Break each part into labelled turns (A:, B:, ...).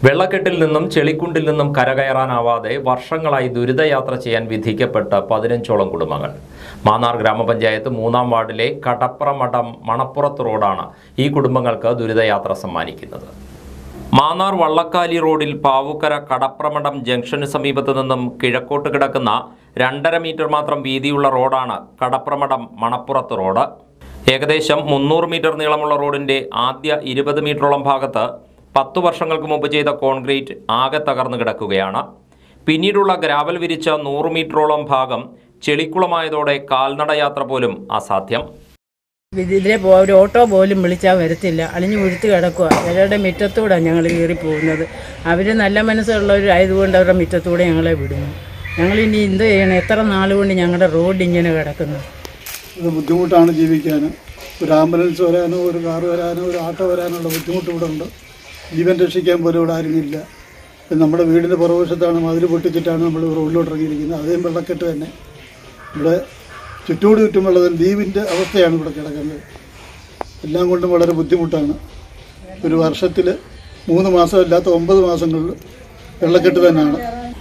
A: വെള്ളക്കെട്ടിൽ നിന്നും ചെളിക്കുണ്ടിൽ നിന്നും കരകയറാനാവാതെ വർഷങ്ങളായി ദുരിതയാത്ര ചെയ്യാൻ വിധിക്കപ്പെട്ട പതിനഞ്ചോളം കുടുംബങ്ങൾ മാന്നാർ ഗ്രാമപഞ്ചായത്ത് മൂന്നാം വാർഡിലെ കടപ്രമഠം മണപ്പുറത്ത് റോഡാണ് ഈ കുടുംബങ്ങൾക്ക് ദുരിതയാത്ര സമ്മാനിക്കുന്നത് മാന്നാർ വള്ളക്കാലി റോഡിൽ പാവുക്കര കടപ്രമഠം ജംഗ്ഷന് സമീപത്ത് നിന്നും കിഴക്കോട്ട് കിടക്കുന്ന രണ്ടര മീറ്റർ മാത്രം വീതിയുള്ള റോഡാണ് കടപ്രമഠം മണപ്പുറത്ത് റോഡ് ഏകദേശം മുന്നൂറ് മീറ്റർ നീളമുള്ള റോഡിന്റെ ആദ്യ ഇരുപത് മീറ്ററോളം ഭാഗത്ത് പത്തു വർഷങ്ങൾക്ക് മുമ്പ് ചെയ്ത കോൺക്രീറ്റ് ആകെ തകർന്നു കിടക്കുകയാണ് പിന്നീടുള്ള ഗ്രാവൽ വിരിച്ച നൂറ് മീറ്ററോളം ഭാഗം ചെളിക്കുളമായതോടെ കാൽനട യാത്ര പോലും അസാധ്യം
B: ഇതിലെ പോ ഒരു ഓട്ടോ പോലും വിളിച്ചാൽ വരത്തില്ല അലിഞ്ഞു മുഴുത്ത് കിടക്കുക അവരുടെ മുറ്റത്തൂടെ ഞങ്ങൾ കയറി പോകുന്നത് അവർ നല്ല മനസ്സുള്ളവരായതുകൊണ്ട് അവരുടെ മുറ്റത്തൂടെ ഞങ്ങളെ വിടുന്നു ഞങ്ങളിനി എന്ത് ചെയ്യണം എത്ര നാളുകൊണ്ട് ഞങ്ങളുടെ റോഡ് ഇങ്ങനെ കിടക്കുന്നു
C: ഇത് ബുദ്ധിമുട്ടാണ് ജീവിക്കാൻ ഒരു ആംബുലൻസ് വരാനോ ഒരു കാർ വരാനോ ഒരു ഓട്ടോ വരാനുള്ള ബുദ്ധിമുട്ട് ഇവിടെ ഉണ്ട് ജീവൻ രക്ഷിക്കാൻ പോലും ഇവിടെ ആരുമില്ല ഇപ്പം നമ്മുടെ വീടിൻ്റെ പുറവശത്താണ് മതിൽ പൊട്ടിച്ചിട്ടാണ് നമ്മൾ റോഡിലോട്ട് ഇറങ്ങിയിരിക്കുന്നത് അതേം വെള്ളക്കെട്ട് തന്നെ ഇവിടെ ചുറ്റോട് ചുറ്റും വെള്ളത്തിൽ ദ്വീപിൻ്റെ അവസ്ഥയാണ് ഇവിടെ കിടക്കുന്നത് എല്ലാം കൊണ്ടും വളരെ ബുദ്ധിമുട്ടാണ് ഒരു വർഷത്തിൽ മൂന്ന് മാസമല്ലാത്ത ഒമ്പത് മാസങ്ങളിൽ വെള്ളക്കെട്ട് തന്നെയാണ്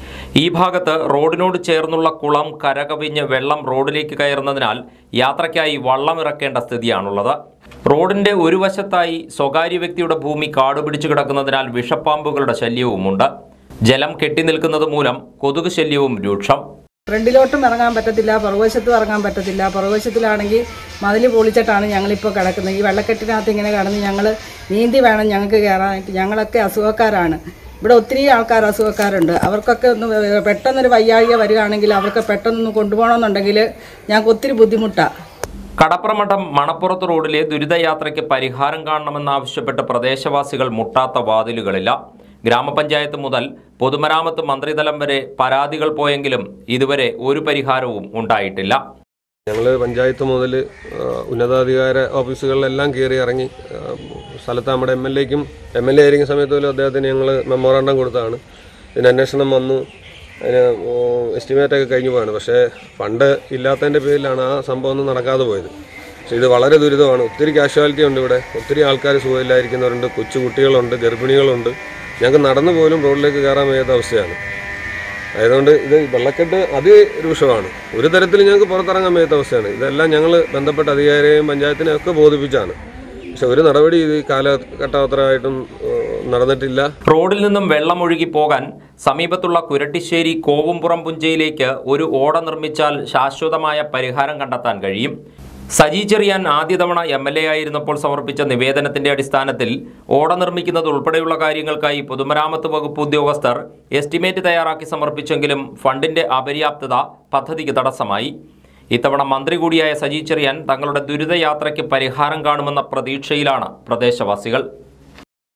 A: ഈ ഭാഗത്ത് റോഡിനോട് ചേർന്നുള്ള കുളം കരകവിഞ്ഞ് വെള്ളം റോഡിലേക്ക് കയറുന്നതിനാൽ യാത്രയ്ക്കായി വള്ളം ഇറക്കേണ്ട സ്ഥിതിയാണുള്ളത് റോഡിന്റെ ഒരു വശത്തായി സ്വകാര്യ വ്യക്തിയുടെ ഭൂമി കാടുപിടിച്ചു കിടക്കുന്നതിനാൽ വിഷപ്പാമ്പുകളുടെ ശല്യവുമുണ്ട് ജലം കെട്ടിനിൽക്കുന്നത് മൂലം കൊതുക് ശല്യവും രൂക്ഷം
D: ഫ്രണ്ടിലോട്ടും ഇറങ്ങാൻ പറ്റത്തില്ല പുറകുവശത്തും ഇറങ്ങാൻ പറ്റത്തില്ല പുറകുവശത്തിലാണെങ്കിൽ മതിൽ പൊളിച്ചിട്ടാണ് ഞങ്ങളിപ്പോൾ കിടക്കുന്നത് ഈ വെള്ളക്കെട്ടിനകത്ത് ഇങ്ങനെ കിടന്ന് ഞങ്ങൾ നീന്തി വേണം ഞങ്ങൾക്ക് കയറാനായിട്ട് ഞങ്ങളൊക്കെ അസുഖക്കാരാണ് ഇവിടെ ഒത്തിരി ആൾക്കാർ അസുഖക്കാരുണ്ട് അവർക്കൊക്കെ ഒന്ന് പെട്ടെന്നൊരു വയ്യാഴിക വരികയാണെങ്കിൽ അവർക്ക് പെട്ടെന്നൊന്ന് കൊണ്ടുപോകണമെന്നുണ്ടെങ്കിൽ ഞങ്ങൾക്ക് ഒത്തിരി ബുദ്ധിമുട്ടാണ്
A: കടപ്രമഠം മണപ്പുറത്ത് റോഡിലെ ദുരിതയാത്രയ്ക്ക് പരിഹാരം കാണണമെന്നാവശ്യപ്പെട്ട് പ്രദേശവാസികൾ മുട്ടാത്ത വാതിലുകളില്ല ഗ്രാമപഞ്ചായത്ത് മുതൽ പൊതുമരാമത്ത് മന്ത്രിതലം വരെ പരാതികൾ പോയെങ്കിലും ഇതുവരെ ഒരു പരിഹാരവും ഉണ്ടായിട്ടില്ല
E: ഞങ്ങൾ പഞ്ചായത്ത് മുതൽ ഉന്നതാധികാര ഓഫീസുകളിലെല്ലാം കയറി ഇറങ്ങി ആ, സ്ഥലത്ത് നമ്മുടെ എം എൽ എക്കും എം എൽ എ ആയിരിക്കുന്ന സമയത്ത് പോലും അദ്ദേഹത്തിന് ഞങ്ങൾ മെമ്മോറാണ്ടം കൊടുത്തതാണ് ഇതിന് അന്വേഷണം വന്നു അതിന് എസ്റ്റിമേറ്റ് ഒക്കെ കഴിഞ്ഞു പോവാണ് പക്ഷേ ഫണ്ട് ഇല്ലാത്തതിൻ്റെ പേരിലാണ് ആ സംഭവം ഒന്നും നടക്കാതെ പോയത് പക്ഷേ ഇത് വളരെ ദുരിതമാണ് ഒത്തിരി കാഷ്വാലിറ്റി ഉണ്ട് ഇവിടെ ഒത്തിരി ആൾക്കാർ സുഖമില്ലായിരിക്കുന്നവരുണ്ട് കൊച്ചു കുട്ടികളുണ്ട് ഗർഭിണികളുണ്ട് ഞങ്ങൾക്ക് നടന്നു പോലും റോഡിലേക്ക് കയറാൻ വയ്യാത്ത അവസ്ഥയാണ് ആയതുകൊണ്ട് ഇത് വെള്ളക്കെട്ട് അതിരൂക്ഷമാണ് ഒരു തരത്തിൽ ഞങ്ങൾക്ക് പുറത്തിറങ്ങാൻ വയ്യാത്ത അവസ്ഥയാണ് ഇതെല്ലാം ഞങ്ങൾ ബന്ധപ്പെട്ട അധികാരിയെയും പഞ്ചായത്തിനെയും ഒക്കെ ബോധിപ്പിച്ചാണ് പക്ഷെ ഒരു നടപടി ഇത് ഈ കാലഘട്ടമായിട്ടും നടന്നിട്ടില്ല
A: റോഡിൽ നിന്നും വെള്ളം ഒഴുകി പോകാൻ സമീപത്തുള്ള കുരട്ടിശ്ശേരി കോവുംപുറം പുഞ്ചയിലേക്ക് ഒരു ഓട നിർമ്മിച്ചാൽ ശാശ്വതമായ പരിഹാരം കണ്ടെത്താൻ കഴിയും സജി ചെറിയാൻ ആദ്യ തവണ എം എൽ എ ആയിരുന്നപ്പോൾ സമർപ്പിച്ച നിവേദനത്തിന്റെ അടിസ്ഥാനത്തിൽ ഓട നിർമ്മിക്കുന്നത് ഉൾപ്പെടെയുള്ള കാര്യങ്ങൾക്കായി പൊതുമരാമത്ത് വകുപ്പ് ഉദ്യോഗസ്ഥർ എസ്റ്റിമേറ്റ് തയ്യാറാക്കി സമർപ്പിച്ചെങ്കിലും ഫണ്ടിന്റെ അപര്യാപ്തത പദ്ധതിക്ക് തടസ്സമായി ഇത്തവണ മന്ത്രി കൂടിയായ സജി ചെറിയാൻ തങ്ങളുടെ ദുരിതയാത്രയ്ക്ക് പരിഹാരം കാണുമെന്ന പ്രതീക്ഷയിലാണ് പ്രദേശവാസികൾ